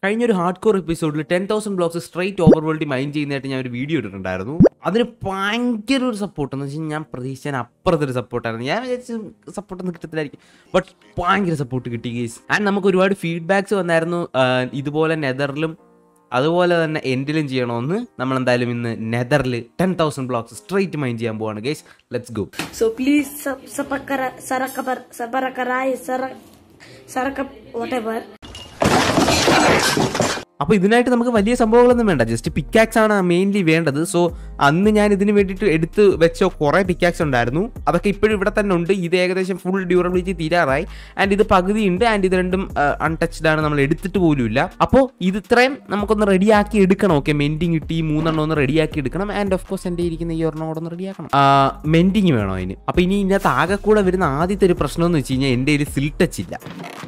കഴിഞ്ഞൊരു hard core എപ്പിസോഡിൽ ten thousand blocks straight overworld mine ചെയ്യുന്നതായിട്ട് ഞാൻ ഒരു വീഡിയോ ഇട്ടിട്ടുണ്ടായിരുന്നു അതിന് ഭയങ്കര ഒരു സപ്പോർട്ട് എന്ന് വെച്ചാൽ ഞാൻ പ്രതീക്ഷിച്ച അപ്പുറത്തൊരു സപ്പോർട്ടായിരുന്നു ഞാൻ വിചാരിച്ചു സപ്പോർട്ടൊന്നും കിട്ടത്തില്ലായിരിക്കും ബട്ട് ഭയങ്കര സപ്പോർട്ട് കിട്ടി ഗേസ് ആൻഡ് നമുക്ക് ഒരുപാട് ഫീഡ്ബാക്സ് വന്നായിരുന്നു ആഹ് ഇതുപോലെ നെതറിലും അതുപോലെ തന്നെ എൻഡിലും ചെയ്യണമെന്ന് നമ്മൾ എന്തായാലും ഇന്ന് നെതറിൽ ten thousand blocks straight mine ചെയ്യാൻ പോവാണ് guys let's go So please sub sabakara sarakabar sabarakarai sarak sarakap whatever. അപ്പോൾ ഇതിനായിട്ട് നമുക്ക് വലിയ സംഭവങ്ങളൊന്നും വേണ്ട ജസ്റ്റ് പിക്കാക്സ് ആണ് മെയിൻലി വേണ്ടത് സോ അന്ന് ഞാൻ ഇതിന് വേണ്ടിയിട്ട് എടുത്ത് വെച്ച കുറേ പിക്കാക്സ് ഉണ്ടായിരുന്നു അതൊക്കെ ഇപ്പോഴും ഇവിടെ തന്നെ ഉണ്ട് ഇത് ഏകദേശം ഫുൾ ഡ്യൂറബിലിറ്റി തീരാറായി ആൻഡ് ഇത് പകുതി ഉണ്ട് ആൻഡ് ഇത് രണ്ടും അൺടച്ച്ഡ് ആണ് നമ്മൾ എടുത്തിട്ട് പോലുമില്ല അപ്പോൾ ഇത് ഇത്രയും നമുക്കൊന്ന് റെഡിയാക്കി എടുക്കണം ഓക്കെ മെൻഡിങ് ഇട്ട് ഈ മൂന്നെണ്ണം ഒന്ന് റെഡിയാക്കി എടുക്കണം ആൻഡ് ഓഫ് കോഴ്സ് എൻ്റെ ഇരിക്കുന്ന ഈ ഒരെണ്ണം കൂടെ ഒന്ന് റെഡിയാക്കണം മെൻഡിങ് വേണോ അതിന് അപ്പോൾ ഇനി ഇതിനകത്ത് ആകെ കൂടെ വരുന്ന ആദ്യത്തെ ഒരു പ്രശ്നം എന്ന് വെച്ച് കഴിഞ്ഞാൽ എൻ്റെ ഒരു സിൽ ടച്ച് ഇല്ല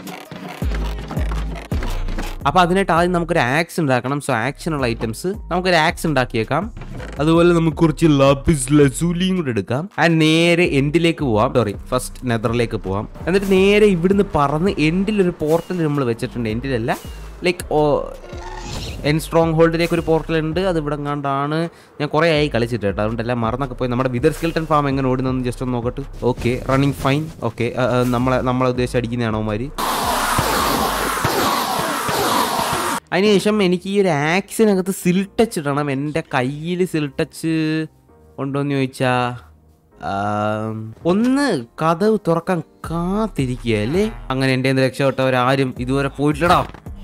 അപ്പോൾ അതിനായിട്ട് ആദ്യം നമുക്കൊരു ആക്സ് ഉണ്ടാക്കണം സോ ആക്ഷനുള്ള ഐറ്റംസ് നമുക്കൊരു ആക്സ് ഉണ്ടാക്കിയേക്കാം അതുപോലെ നമുക്ക് കുറച്ച് ലാപ്പിസ് ലസൂലിയും കൂടെ എടുക്കാം ആൻഡ് നേരെ എൻഡിലേക്ക് പോവാം സോറി ഫസ്റ്റ് നെതറിലേക്ക് പോവാം എന്നിട്ട് നേരെ ഇവിടുന്ന് പറന്ന് എൻഡിലൊരു പോർട്ടൽ നമ്മൾ വെച്ചിട്ടുണ്ട് എൻഡിലല്ല ലൈക്ക് എൻ സ്ട്രോങ് ഹോൾഡിലേക്ക് ഒരു പോർട്ടൽ ഉണ്ട് അത് ഇവിടെ കണ്ടാണ് ഞാൻ കുറേ ആയി കളിച്ചിട്ട് കേട്ടോ അതുകൊണ്ടെല്ലാം മറന്നൊക്കെ പോയി നമ്മുടെ വിതർ സ്കിൽട്ടൺ ഫാം എങ്ങനെ ഓടുന്നതെന്ന് ജസ്റ്റ് ഒന്ന് നോക്കട്ടെ ഓക്കെ റണ്ണിങ് ഫൈൻ ഓക്കെ നമ്മളെ നമ്മളെ ഉദ്ദേശിച്ച് അടിക്കുന്നതാണോ മാര് അതിനുശേഷം എനിക്ക് ഈ ഒരു ആക്സിനകത്ത് സിൽ ടച്ച് ഇടണം എൻ്റെ കയ്യിൽ സിൽ ടച്ച് ഉണ്ടോയെന്ന് ചോദിച്ചാൽ ഒന്ന് കഥവ് തുറക്കാൻ കാത്തിരിക്കുക അല്ലേ അങ്ങനെ എൻ്റെ കയ്യിൽ നിന്ന് രക്ഷപ്പെട്ടവരാരും ഇതുവരെ പോയിട്ടില്ലടാ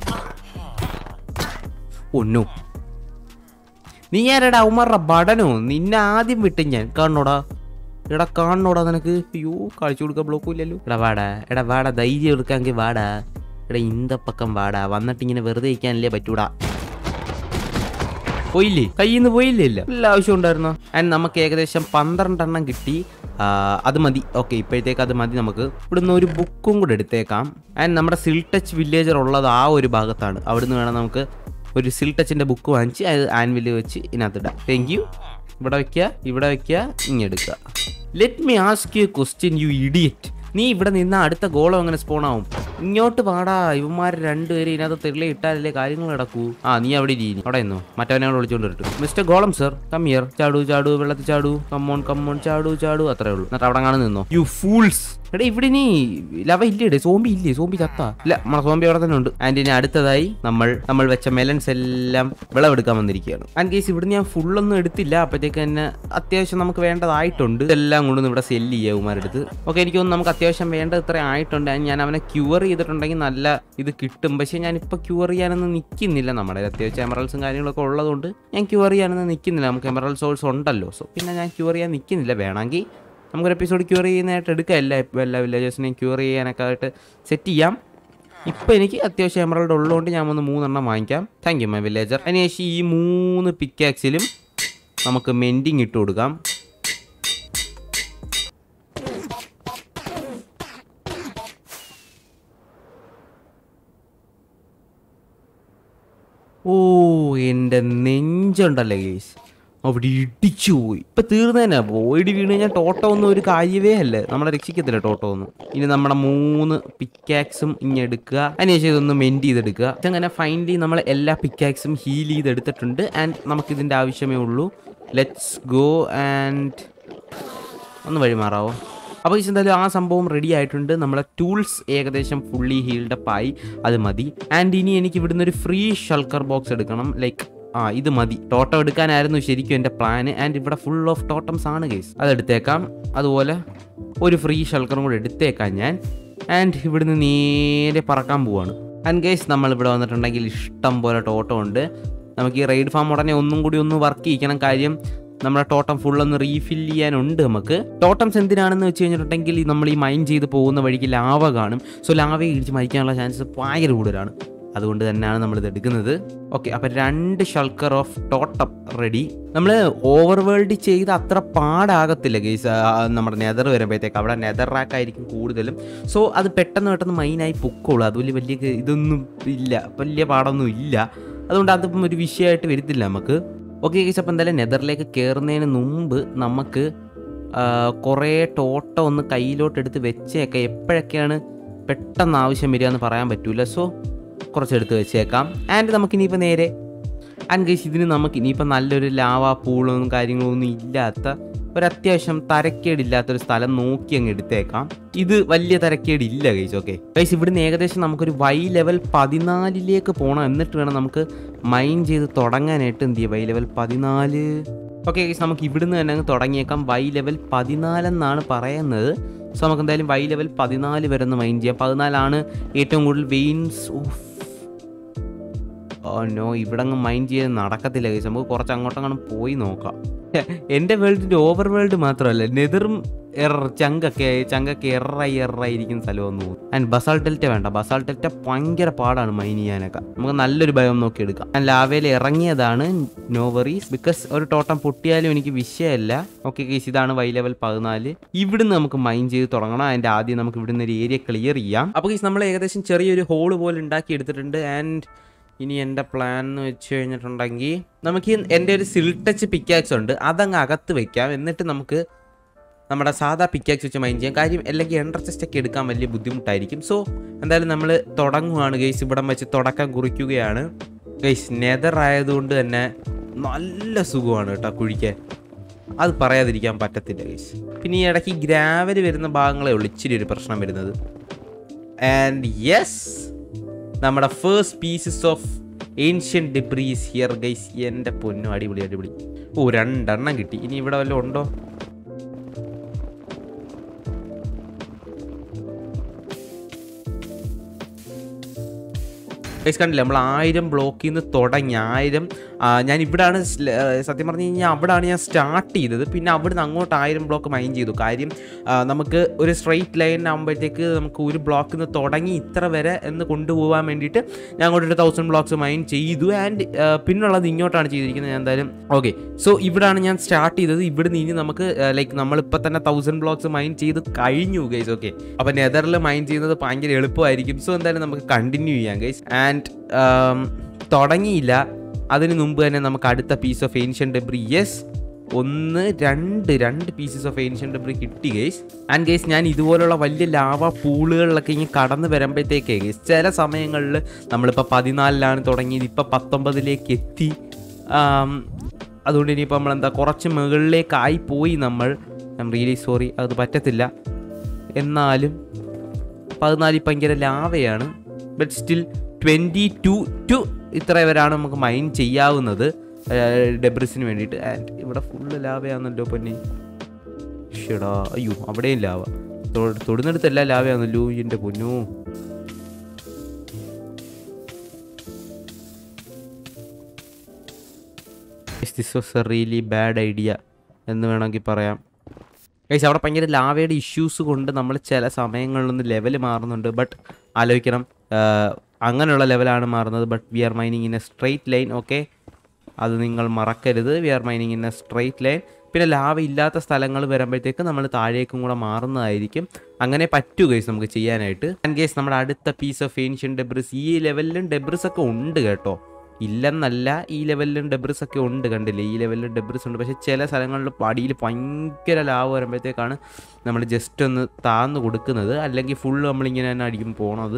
ഒന്നു നീ ആരടാ ഉമ്മറ ബടനോ നിന്നെ ആദ്യം വിട്ട് ഞാൻ കാണണോടാ എടാ കാണണോടാ നിനക്ക് അയ്യോ കളിച്ചു കൊടുക്കാൻ ബ്ലോക്കും ഇല്ലല്ലോ എടാ വാടാ എടാ വാടാ ധൈര്യം എടുക്കാമെങ്കിൽ വാടാ എടാ ഇന്ത പക്കം വാടാ വന്നിട്ട് ഇങ്ങനെ വെറുതെ ഇരിക്കാനല്ലേ പറ്റൂടാ പോയില്ലേ കയ്യിൽ നിന്ന് പോയില്ലേ ഇല്ല എല്ലാ ആവശ്യം ഉണ്ടായിരുന്നോ ആൻഡ് നമുക്ക് ഏകദേശം പന്ത്രണ്ടെണ്ണം കിട്ടി ആ, അത് മതി ഓക്കെ ഇപ്പോഴത്തേക്ക് അത് മതി നമുക്ക് ഇവിടുന്ന് ഒരു ബുക്കും കൂടെ എടുത്തേക്കാം ആൻഡ് നമ്മുടെ സിൽ ടച്ച് വില്ലേജർ ഉള്ളത് ആ ഒരു ഭാഗത്താണ് അവിടുന്ന് വേണം നമുക്ക് ഒരു സിൽ ടച്ചിൻ്റെ ബുക്ക് വാങ്ങിച്ച് അത് ആൻവില് വെച്ച് ഇതിനകത്തിടാം താങ്ക് യു ഇവിടെ വെക്കുക ഇവിടെ വെക്കുക ഇങ്ങെടുക്കുക let me ask you question you idiot നീ ഇവിടെ നിന്ന് അടുത്ത ഗോളം എങ്ങനെ സ്പോൺ ആവും ഇങ്ങോട്ട് പാടാ ഇവന്മാർ രണ്ടുപേരും ഇതിനകത്ത് തെള്ളി ഇട്ടാലല്ലേ കാര്യങ്ങൾ നടക്കൂ ആ നീ അവിടെ ഇരി അവിടെ നിന്നോ മറ്റവനെ കൂടെ വിളിച്ചോണ്ട് വരട്ടു മിസ്റ്റർ ഗോളം സർ കമ്മിയർ ചാടു ചാടു വെള്ളത്തിൽ ചാടു കമ്മോൺ കമ്മോൺ ചാടു ചാടു അത്രേ ഉള്ളൂ എന്നിട്ട് അവിടെ കാണാൻ നിന്നോ യു ഫൂൾസ് എടാ ഇവിടെ നീ ലവ ഇല്ലേ സോംബി ഇല്ലേ സോംബി ചത്ത ഇല്ല നമ്മളെ സോംബി അവിടെ തന്നെ ഉണ്ട് ആൻഡ് ഇനി അടുത്തതായി നമ്മൾ നമ്മൾ വെച്ച മെലൻസ് എല്ലാം വിളവെടുക്കാൻ വന്നിരിക്കുകയാണ് ആൻഡ് കേസ് ഇവിടെ ഞാൻ ഫുള്ളൊന്നും എടുത്തില്ല അപ്പോഴത്തേക്ക് തന്നെ അത്യാവശ്യം നമുക്ക് വേണ്ടതായിട്ടുണ്ട് ഇതെല്ലാം കൊണ്ടൊന്ന് ഇവിടെ സെല്ല് ചെയ്യുക ഉമാരെടുത്ത് ഓക്കെ എനിക്ക് തോന്നുന്നു നമുക്ക് അത്യാവശ്യം വേണ്ടത് ഇത്ര ആയിട്ടുണ്ട് And ഞാൻ അവനെ ക്യൂർ ചെയ്തിട്ടുണ്ടെങ്കിൽ നല്ല ഇത് കിട്ടും പക്ഷേ ഞാനിപ്പോൾ ക്യൂർ ചെയ്യാനൊന്നും നിൽക്കുന്നില്ല നമ്മുടെ കയ്യിൽ അത്യാവശ്യം എമറൽസും കാര്യങ്ങളൊക്കെ ഉള്ളതുകൊണ്ട് ഞാൻ ക്യൂർ ചെയ്യാനൊന്നും നിൽക്കുന്നില്ല നമുക്ക് എമറൽ സോഴ്സ് ഉണ്ടല്ലോ സോ പിന്നെ ഞാൻ ക്യൂർ ചെയ്യാൻ നിൽക്കുന്നില്ല വേണമെങ്കിൽ നമുക്കൊരു എപ്പിസോഡ് ക്യൂർ ചെയ്യുന്നതായിട്ട് എടുക്കാം എല്ലാ എല്ലാ വില്ലേജേഴ്സിനെയും ക്യൂർ ചെയ്യാനൊക്കെ ആയിട്ട് സെറ്റ് ചെയ്യാം ഇപ്പം എനിക്ക് അത്യാവശ്യം എമറൽഡ് ഉള്ളതുകൊണ്ട് ഞാൻ ഒന്ന് മൂന്നെണ്ണം വാങ്ങിക്കാം താങ്ക് യു മൈ വില്ലേജർ അതിനുശേഷം ഈ മൂന്ന് പിക്കാക്സിലും നമുക്ക് മെൻഡിങ് ഇട്ട് കൊടുക്കാം ഓ എൻ്റെ നെഞ്ചുണ്ടല്ലേ ഗേസ് അവിടെ ഇടിച്ചു പോയി ഇപ്പൊ തീർന്നതന്നെ പോയിടി വീണ് കഴിഞ്ഞാൽ ടോട്ടോ ഒന്നും ഒരു കാര്യവേ അല്ലേ നമ്മളെ രക്ഷിക്കത്തില്ല ടോട്ടോ ഒന്നും ഇനി നമ്മുടെ മൂന്ന് പിക്കാക്സും ഇങ്ങനെ എടുക്കുക അതിനുശേഷം ഇതൊന്ന് മെൻഡ് ചെയ്തെടുക്കുക ഇതങ്ങനെ ഫൈനലി നമ്മൾ എല്ലാ പിക്കാക്സും ഹീൽ ചെയ്തെടുത്തിട്ടുണ്ട് ആൻഡ് നമുക്ക് ഇതിൻ്റെ ആവശ്യമേ ഉള്ളൂ ലെറ്റ്സ് ഗോ ആൻഡ് ഒന്ന് വഴിമാറാവോ അപ്പോൾ ഈ എന്തായാലും ആ സംഭവം റെഡി ആയിട്ടുണ്ട് നമ്മളെ ടൂൾസ് ഏകദേശം ഫുള്ളി ഹീൽഡപ്പ് ആയി അത് മതി ആൻഡ് ഇനി എനിക്ക് ഇവിടുന്ന് ഒരു ഫ്രീ ഷൾക്കർ ബോക്സ് എടുക്കണം ലൈക്ക് ആ ഇത് മതി ടോട്ടം എടുക്കാനായിരുന്നു ശരിക്കും എൻ്റെ പ്ലാന് ആൻഡ് ഇവിടെ ഫുൾ ഓഫ് ടോട്ടംസ് ആണ് കേസ് അതെടുത്തേക്കാം അതുപോലെ ഒരു ഫ്രീ ഷൾക്കറും കൂടെ എടുത്തേക്കാം ഞാൻ ആൻഡ് ഇവിടുന്ന് നേരെ പറക്കാൻ പോവാണ് ആൻഡ് ഗേസ് നമ്മൾ ഇവിടെ വന്നിട്ടുണ്ടെങ്കിൽ ഇഷ്ടം പോലെ ടോട്ടം ഉണ്ട് നമുക്ക് ഈ റൈഡ് ഫാം ഉടനെ ഒന്നും കൂടി ഒന്ന് വർക്ക് ചെയ്യിക്കണം കാര്യം നമ്മുടെ ടോട്ടം ഫുൾ ഒന്ന് റീഫിൽ ചെയ്യാനുണ്ട് നമുക്ക് ടോട്ടംസ് എന്തിനാണെന്ന് വെച്ച് കഴിഞ്ഞിട്ടുണ്ടെങ്കിൽ ഈ നമ്മൾ ഈ മൈൻ ചെയ്ത് പോകുന്ന വഴിക്ക് ലാവ കാണും സോ ലാവയെ ഇടിച്ച് മരിക്കാനുള്ള ചാൻസസ് ഭയങ്കര കൂടുതലാണ് അതുകൊണ്ട് തന്നെയാണ് നമ്മളിത് എടുക്കുന്നത് ഓക്കെ അപ്പം രണ്ട് ഷൾക്കർ ഓഫ് ടോട്ടം റെഡി നമ്മൾ ഓവർ വേൾഡ് ചെയ്ത് അത്ര പാടാകത്തില്ല ഗെയ്സ് നമ്മുടെ നെതർ വരുമ്പോഴത്തേക്ക് അവിടെ നെതർ റാക്ക് ആയിരിക്കും കൂടുതലും സോ അത് പെട്ടെന്ന് പെട്ടെന്ന് മൈനായി പൊക്കോളൂ അത് വലിയ വലിയ ഇതൊന്നും ഇല്ല വലിയ പാടൊന്നും ഇല്ല അതുകൊണ്ട് അതിപ്പം ഒരു വിഷയമായിട്ട് വരത്തില്ല നമുക്ക് ഓക്കെ ഗൈസ് അപ്പോൾ എന്തായാലും നെതറിലേക്ക് കയറുന്നതിന് മുമ്പ് നമുക്ക് ആ, കുറേ ടോട്ട ഒന്ന് കയ്യിലോട്ട് എടുത്ത് വെച്ചേക്കാം എപ്പോഴൊക്കെയാണ് പെട്ടെന്ന് ആവശ്യം വരിക എന്ന് പറയാൻ പറ്റൂല സോ കുറച്ചെടുത്ത് വെച്ചേക്കാം ആൻഡ് നമുക്കിനിയിപ്പോൾ നേരെ ആൻഡ് ഗൈസ് ഇതിന് നമുക്ക് ഇനിയിപ്പോൾ നല്ലൊരു ലാവ പൂളൊന്നും കാര്യങ്ങളൊന്നും ഇല്ലാത്ത ഒരു അത്യാവശ്യം തരക്കേടില്ലാത്തൊരു സ്ഥലം നോക്കി അങ്ങ് എടുത്തേക്കാം ഇത് വലിയ തരക്കേടില്ല ഗൈസ് ഓക്കെ ഗൈസ് ഇവിടുന്ന് ഏകദേശം നമുക്കൊരു വൈ ലെവൽ പതിനാലിലേക്ക് പോകണം എന്നിട്ട് വേണം നമുക്ക് മൈൻ ചെയ്ത് തുടങ്ങാനായിട്ട് എന്ത് ചെയ്യുക വൈ ലെവൽ പതിനാല് ഓക്കെ ഗൈസ് നമുക്ക് ഇവിടുന്ന് തന്നെ അങ്ങ് തുടങ്ങിയേക്കാം വൈ ലെവൽ പതിനാലെന്നാണ് പറയുന്നത് സോ നമുക്ക് എന്തായാലും വൈ ലെവൽ പതിനാല് വരെ ഒന്ന് മൈൻ ചെയ്യാം പതിനാലാണ് ഏറ്റവും കൂടുതൽ വെയിൻസ് ഓഫ് ഓ നോ ഇവിടെ അങ്ങ് മൈൻഡ് ചെയ്ത് നടക്കത്തില്ല ഗൈസ് നമുക്ക് കുറച്ച് അങ്ങോട്ടങ്ങനെ പോയി നോക്കാം എൻ്റെ വേൾഡിൻ്റെ ഓവർ വേൾഡ് മാത്രമല്ല നെതറും എറർ ചങ്കൊക്കെ ചങ്കൊക്കെ എററായി എററായിരിക്കുന്ന സ്ഥലമൊന്നും ആൻഡ് ബസാൾ ടെൽറ്റ വേണ്ട ബസാൾ ടെൽറ്റ ഭയങ്കര പാടാണ് മൈൻ ചെയ്യാനൊക്കെ നമുക്ക് നല്ലൊരു ഭയം നോക്കി എടുക്കാം ഞാൻ ലാവയിൽ ഇറങ്ങിയതാണ് നോ വറീസ് ബിക്കോസ് ഒരു ടോട്ടം പൊട്ടിയാലും എനിക്ക് വിഷയമല്ല ഓക്കെ കേസ് ഇതാണ് വൈ ലെവൽ പതിനാല് ഇവിടുന്ന് നമുക്ക് മൈൻ ചെയ്ത് തുടങ്ങണം അതിൻ്റെ ആദ്യം നമുക്ക് ഇവിടുന്ന് ഒരു ഏരിയ ക്ലിയർ ചെയ്യാം അപ്പോൾ കേസ് നമ്മൾ ഏകദേശം ചെറിയൊരു ഹോള് പോലെ ഉണ്ടാക്കി എടുത്തിട്ടുണ്ട് ആൻഡ് ഇനി എൻ്റെ പ്ലാൻ എന്ന് വെച്ച് കഴിഞ്ഞിട്ടുണ്ടെങ്കിൽ നമുക്ക് ഈ എൻ്റെ ഒരു സിൽട്ടച്ച് പിക്കാക്സ് ഉണ്ട് അതങ്ങ് അകത്ത് വെക്കാം എന്നിട്ട് നമുക്ക് നമ്മുടെ സാധാ പിക്കാക്സ് വെച്ച് മൈൻഡ് ചെയ്യാം കാര്യം അല്ലെങ്കിൽ എൻട്ര ചെസ്റ്റ് ഒക്കെ എടുക്കാൻ വലിയ ബുദ്ധിമുട്ടായിരിക്കും സോ എന്തായാലും നമ്മൾ തുടങ്ങുവാണ് ഗൈസ് ഇവിടം വെച്ച് തുടക്കം കുറിക്കുകയാണ് ഗൈസ് നെതർ ആയതുകൊണ്ട് തന്നെ നല്ല സുഖമാണ് കേട്ടോ കുഴിക്കാൻ അത് പറയാതിരിക്കാൻ പറ്റത്തില്ല ഗൈസ് പിന്നെ ഈ ഇടയ്ക്ക് ഗ്രാവൽ വരുന്ന ഭാഗങ്ങളേ ഉള്ളൂ ഇച്ചിരി ഒരു പ്രശ്നം വരുന്നത് ആൻഡ് യെസ് നമ്മുടെ first pieces of ancient debris here guys എൻ്റെ പൊന്നു അടിപൊളി അടിപൊളി ഓ രണ്ടെണ്ണം കിട്ടി ഇനി ഇവിടെ വല്ലതും ഉണ്ടോ ഗൈസ് കണ്ടില്ല നമ്മൾ ആയിരം ബ്ലോക്കിൽ നിന്ന് തുടങ്ങി ആയിരം ആ, ഞാൻ ഇവിടാണ് സ്ല- ആ, സത്യം പറഞ്ഞു കഴിഞ്ഞാൽ അവിടാണ് ഞാൻ സ്റ്റാർട്ട് ചെയ്തത് പിന്നെ അവിടുന്ന് അങ്ങോട്ട് ആയിരം ബ്ലോക്ക് മൈൻ ചെയ്തു കാര്യം ആ, നമുക്ക് ഒരു സ്ട്രെയിറ്റ് ലൈൻ ആകുമ്പോഴത്തേക്ക് നമുക്ക് ഒരു ബ്ലോക്കിൽ നിന്ന് തുടങ്ങി ഇത്ര വരെ എന്ന് കൊണ്ടുപോകാൻ വേണ്ടിയിട്ട് ഞാൻ അങ്ങോട്ട് ഒരു തൗസൻഡ് ബ്ലോക്സ് മൈൻ ചെയ്തു ആൻഡ് പിന്നുള്ളത് ഇങ്ങോട്ടാണ് ചെയ്തിരിക്കുന്നത് ഞാൻ എന്തായാലും ഓക്കെ സോ ഇവിടാണ് ഞാൻ സ്റ്റാർട്ട് ചെയ്തത് ഇവിടുന്ന് ഇനി നമുക്ക് ലൈക്ക് നമ്മളിപ്പോൾ തന്നെ തൗസൻഡ് ബ്ലോക്സ് മൈൻ ചെയ്ത് കഴിഞ്ഞു ഗൈസ് ഓക്കെ അപ്പോൾ നെതറിൽ മൈൻ ചെയ്യുന്നത് ഭയങ്കര എളുപ്പമായിരിക്കും സോ എന്തായാലും നമുക്ക് കണ്ടിന്യൂ ചെയ്യാം ഗൈസ് ആൻഡ് തുടങ്ങിയില്ല അതിന് മുമ്പ് തന്നെ നമുക്ക് അടുത്ത piece of ancient debris yes ഒന്ന് രണ്ട് രണ്ട് പീസസ് ഓഫ് ഏൻഷ്യൻ ഡെബ്രി കിട്ടി ഗൈസ് ആൻഡ് ഗൈസ് ഞാൻ ഇതുപോലുള്ള വലിയ ലാവ പൂളുകളിലൊക്കെ ഇങ്ങനെ കടന്ന് വരുമ്പോഴത്തേക്കേ ഗൈസ് ചില സമയങ്ങളിൽ നമ്മളിപ്പോൾ പതിനാലിലാണ് തുടങ്ങിയത് ഇപ്പോൾ പത്തൊമ്പതിലേക്ക് എത്തി ആം, അതുകൊണ്ട് ഇനിയിപ്പോൾ നമ്മൾ എന്താ കുറച്ച് മുകളിലേക്കായി പോയി നമ്മൾ ഐ എം റിയലി സോറി അത് പറ്റത്തില്ല എന്നാലും പതിനാല് ഭയങ്കര ലാവയാണ് but still twenty two to ഇത്ര വരെയാണ് നമുക്ക് മൈൻ ചെയ്യാവുന്നത് ഡെബ്രിസിന് വേണ്ടിയിട്ട് ആൻഡ് ഇവിടെ ഫുള്ള് ലാവയാണല്ലോ പൊന്നെ ഷെടാ അയ്യോ അവിടെയും ലാവ തൊ- തൊടുന്നിടത്തെല്ലാം ലാവയാണല്ലോ എൻ്റെ പൊന്നു this was a really bad idea എന്ന് വേണമെങ്കിൽ പറയാം ഗൈസ് അവിടെ ഭയങ്കര ലാവയുടെ ഇഷ്യൂസ് കൊണ്ട് നമ്മൾ ചില സമയങ്ങളിലൊന്ന് ലെവൽ മാറുന്നുണ്ട് ബട്ട് ആലോചിക്കണം ആഹ്, അങ്ങനെയുള്ള ലെവലാണ് മാറുന്നത് but we are mining in a straight line okay അത് നിങ്ങൾ മറക്കരുത് we are mining in a straight line പിന്നെ ലാവ ഇല്ലാത്ത സ്ഥലങ്ങൾ വരുമ്പോഴത്തേക്ക് നമ്മൾ താഴേക്കും കൂടെ മാറുന്നതായിരിക്കും അങ്ങനെ പറ്റൂ ഗൈസ് നമുക്ക് ചെയ്യാനായിട്ട് ആൻഡ് ഗൈസ് നമ്മുടെ അടുത്ത പീസ് ഓഫ് ഏൻഷ്യൻ ഡെബ്രിസ് ഈ ലെവലിലും ഡെബ്രിസ് ഒക്കെ ഉണ്ട് കേട്ടോ ഇല്ലെന്നല്ല ഈ ലെവലിലും ഡെബ്രിസ് ഒക്കെ ഉണ്ട് കണ്ടില്ലേ ഈ ലെവലിലും ഡെബ്രിസ് ഉണ്ട് പക്ഷേ ചില സ്ഥലങ്ങളിൽ അടിയിൽ ഭയങ്കര ലാഭം വരുമ്പോഴത്തേക്കാണ് നമ്മൾ ജസ്റ്റ് ഒന്ന് താന്ന് കൊടുക്കുന്നത് അല്ലെങ്കിൽ ഫുൾ നമ്മളിങ്ങനെ തന്നെ അടിക്കും പോണത്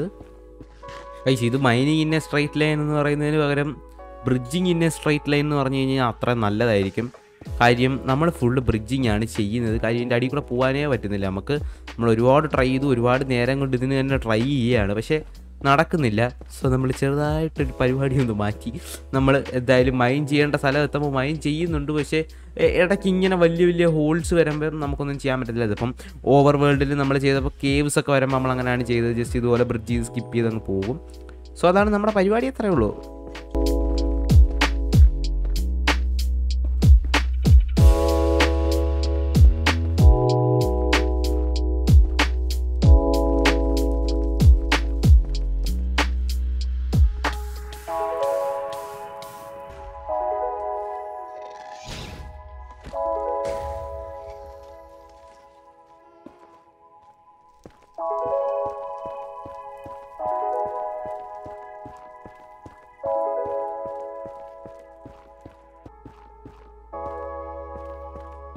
ഗൈസ് ഇത് mining in a straight line എന്ന് പറയുന്നതിന് പകരം bridging in a straight line എന്ന് പറഞ്ഞു കഴിഞ്ഞാൽ അത്ര നല്ലതായിരിക്കും കാര്യം നമ്മൾ ഫുള്ള് ബ്രിഡ്ജിങ് ആണ് ചെയ്യുന്നത് കാര്യം ഇതിൻ്റെ അടിയിൽ കൂടെ പോകാനേ പറ്റുന്നില്ല നമുക്ക് നമ്മൾ ഒരുപാട് ട്രൈ ചെയ്തു ഒരുപാട് നേരം കൊണ്ട് ഇതിന് തന്നെ ട്രൈ ചെയ്യുകയാണ് പക്ഷേ നടക്കുന്നില്ല സോ നമ്മൾ ചെറുതായിട്ടൊരു പരിപാടി ഒന്ന് മാറ്റി നമ്മൾ എന്തായാലും മൈൻ ചെയ്യേണ്ട സ്ഥലം എത്തുമ്പോൾ മൈൻ ചെയ്യുന്നുണ്ട് പക്ഷേ എ- ഇടയ്ക്ക് ഇങ്ങനെ വലിയ വലിയ ഹോൾസ് വരുമ്പോൾ നമുക്കൊന്നും ചെയ്യാൻ പറ്റത്തില്ല ഇതിപ്പം ഓവർ വേൾഡിൽ നമ്മൾ ചെയ്തപ്പോൾ കേവ്സ് ഒക്കെ വരുമ്പോൾ നമ്മൾ അങ്ങനെയാണ് ചെയ്തത് ജസ്റ്റ് ഇതുപോലെ ബ്രിഡ്ജ് ചെയ്ത് സ്കിപ്പ് ചെയ്ത് അങ്ങ് പോകും സോ അതാണ് നമ്മുടെ പരിപാടി അത്രേ ഉള്ളൂ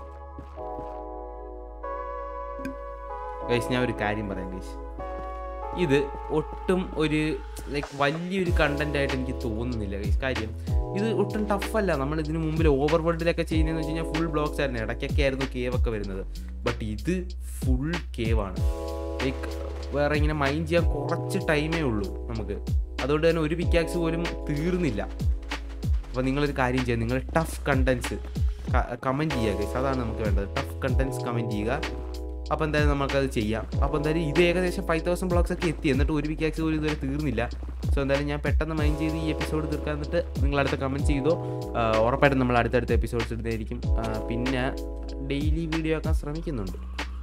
ഗൈസ് ഞാൻ ഒരു കാര്യം പറയാം ഗൈസ് ഇത് ഒട്ടും ഒരു ലൈക്ക് വലിയൊരു കണ്ടന്റ് ആയിട്ട് എനിക്ക് തോന്നുന്നില്ല guys. കാര്യം ഇത് ഒട്ടും ടഫല്ല നമ്മൾ ഇതിന് മുമ്പിൽ ഓവർ വേൾഡിലൊക്കെ ചെയ്യുന്നതെന്ന് വെച്ച് കഴിഞ്ഞാൽ ഫുൾ ബ്ലോക്സ് ആയിരുന്നു ഇടയ്ക്കൊക്കെ ആയിരുന്നു കേവ് ഒക്കെ വരുന്നത് ബട്ട് ഇത് ഫുൾ കേവ് ആണ് ലൈക്ക് വേറെ ഇങ്ങനെ മൈൻഡ് ചെയ്യാൻ കുറച്ച് ടൈമേ ഉള്ളൂ നമുക്ക് അതുകൊണ്ട് തന്നെ ഒരു പിക്കാക്സ് പോലും തീർന്നില്ല അപ്പോൾ നിങ്ങളൊരു കാര്യം ചെയ്യുക നിങ്ങൾ ടഫ് കണ്ടൻസ് കമൻറ്റ് ചെയ്യുക ഗൈസ് അതാണ് നമുക്ക് വേണ്ടത് ടഫ് കണ്ടൻസ് കമൻറ്റ് ചെയ്യുക അപ്പോൾ എന്തായാലും നമുക്കത് ചെയ്യാം അപ്പോൾ എന്തായാലും ഇത് ഏകദേശം ഫൈവ് തൗസൻഡ് ബ്ലോക്സ് ഒക്കെ എത്തി എന്നിട്ട് ഒരു പിക്കാക്സ് പോലും ഇതുവരെ തീർന്നില്ല സോ എന്തായാലും ഞാൻ പെട്ടെന്ന് മൈൻഡ് ചെയ്ത് ഈ എപ്പിസോഡ് തീർക്കാൻ എന്നിട്ട് നിങ്ങളടുത്ത് കമൻറ്റ് ചെയ്തോ ആ, ഉറപ്പായിട്ടും നമ്മൾ അടുത്തടുത്ത എപ്പിസോഡ്സ് ഇടുന്നതായിരിക്കും ആ, പിന്നെ ഡെയിലി വീഡിയോ ആക്കാൻ ശ്രമിക്കുന്നുണ്ട്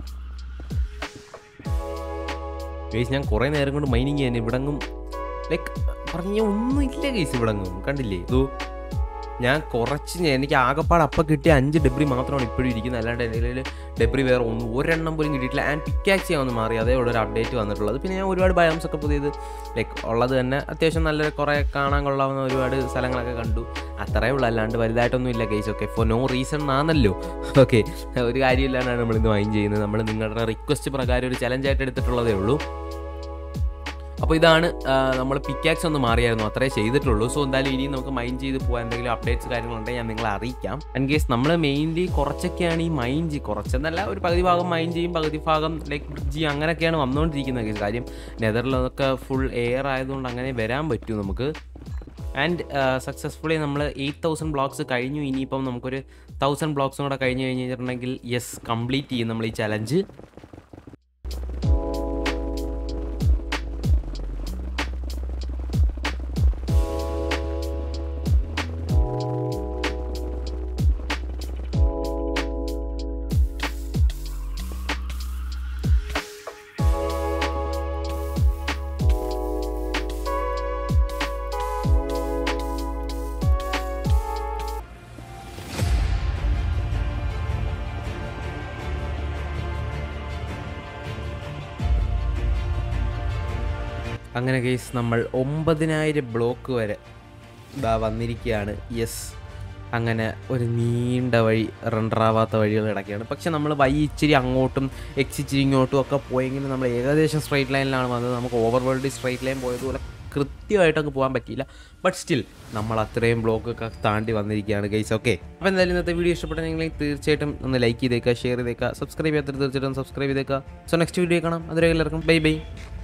ഗൈസ് ഞാൻ കുറേ നേരം കൊണ്ട് മൈനിങ് ചെയ്യാൻ ഇവിടങ്ങും ലൈക്ക് പറഞ്ഞ ഒന്നും ഇല്ല ഗൈസ് ഇവിടങ്ങും കണ്ടില്ലേ ഇതോ ഞാൻ കുറച്ച് ഞാൻ- എനിക്ക് ആകപ്പാട് അപ്പം കിട്ടിയ അഞ്ച് ഡെബ്രി മാത്രമാണ് ഇപ്പോഴും ഇരിക്കുന്നത് അല്ലാണ്ട് എൻ്റെ കയ്യിൽ ഡെബ്രി വേറെ ഒന്നും ഒരെണ്ണം പോലും കിട്ടിയിട്ടില്ല ആൻഡ് പിക്കാക്സ് ചെയ്യാൻ ഒന്ന് മാറി അതേ ഉള്ളൊരു അപ്ഡേറ്റ് വന്നിട്ടുള്ളത് പിന്നെ ഞാൻ ഒരുപാട് ബയോംസ് ഒക്കെ പുതിയത് ലൈക്ക് ഉള്ളത് തന്നെ അത്യാവശ്യം നല്ല കുറേ കാണാൻ കൊള്ളാവുന്ന ഒരുപാട് സ്ഥലങ്ങളൊക്കെ കണ്ടു അത്രേ ഉള്ളൂ അല്ലാണ്ട് വലുതായിട്ടൊന്നും ഇല്ല കേസ് ഒക്കെ ഫോർ നോ റീസൺ ആണല്ലോ ഓക്കെ ഒരു കാര്യമില്ലാണ്ടാണ് നമ്മൾ ഇന്ന് മൈൻഡ് ചെയ്യുന്നത് നമ്മൾ നിങ്ങളുടെ റിക്വസ്റ്റ് പ്രകാരം ഒരു ചലഞ്ചായിട്ട് എടുത്തിട്ടുള്ളതേ ഉള്ളൂ അപ്പോൾ ഇതാണ് നമ്മൾ പിക്കാക്സ് ഒന്ന് മാറിയായിരുന്നു അത്രേ ചെയ്തിട്ടുള്ളൂ സോ എന്തായാലും ഇനിയും നമുക്ക് മൈൻഡ് ചെയ്ത് പോകാൻ എന്തെങ്കിലും അപ്ഡേറ്റ്സ് കാര്യങ്ങളുണ്ടെങ്കിൽ ഞാൻ നിങ്ങളെ അറിയിക്കാം ആൻഡ് കേസ് നമ്മൾ മെയിൻലി കുറച്ചൊക്കെയാണ് ഈ മൈൻഡ് ചെയ്യും കുറച്ചെന്നല്ല ഒരു പകുതി ഭാഗം മൈൻഡ് ചെയ്യും പകുതി ഭാഗം ലൈക്ക് ബ്രിഡ്ജ് അങ്ങനെയൊക്കെയാണ് വന്നുകൊണ്ടിരിക്കുന്നത് കേസ് കാര്യം നെതറിലൊക്കെ ഫുൾ എയർ ആയതുകൊണ്ട് അങ്ങനെ വരാൻ പറ്റും നമുക്ക് ആൻഡ് സക്സസ്ഫുള്ളി നമ്മൾ എയ്റ്റ് തൗസൻഡ് ബ്ലോക്സ് കഴിഞ്ഞു ഇനിയിപ്പം നമുക്കൊരു തൗസൻഡ് ബ്ലോക്സും കൂടെ കഴിഞ്ഞ് കഴിഞ്ഞിട്ടുണ്ടെങ്കിൽ യെസ് കംപ്ലീറ്റ് ചെയ്യും നമ്മൾ ഈ ചലഞ്ച് അങ്ങനെ കേസ് നമ്മൾ ഒമ്പതിനായിരം ബ്ലോക്ക് വരെ ഇതാ വന്നിരിക്കുകയാണ് യെസ് അങ്ങനെ ഒരു നീണ്ട വഴി റണ്ടറാവാത്ത വഴികൾ കിടക്കുകയാണ് പക്ഷെ നമ്മൾ വൈ ഇച്ചിരി അങ്ങോട്ടും എക്സ് ഇച്ചിരി ഇങ്ങോട്ടും ഒക്കെ പോയെങ്കിലും നമ്മൾ ഏകദേശം സ്ട്രൈറ്റ് ലൈനിലാണ് വന്നത് നമുക്ക് ഓവർ വേൾഡ് സ്ട്രൈറ്റ് ലൈൻ പോയതുപോലെ കൃത്യമായിട്ടൊക്കെ പോകാൻ പറ്റിയില്ല ബട്ട് സ്റ്റിൽ നമ്മൾ അത്രയും ബ്ലോക്ക് ഒക്കെ താണ്ടി വന്നിരിക്കുകയാണ് ഗൈസ് ഓക്കെ അപ്പോൾ എന്തായാലും ഇന്നത്തെ വീഡിയോ ഇഷ്ടപ്പെട്ടെങ്കിൽ തീർച്ചയായിട്ടും ഒന്ന് ലൈക്ക് ചെയ്തേക്കുക ഷെയർ ചെയ്തേക്കുക സബ്സ്ക്രൈബ് ചെയ്യാത്തത് തീർച്ചയായിട്ടും സബ്സ്ക്രൈബ് ചെയ്തേക്കുക സോ നെക്സ്റ്റ് വീഡിയോ കാണാം അതുവരെ എല്ലാവർക്കും ബൈ ബൈ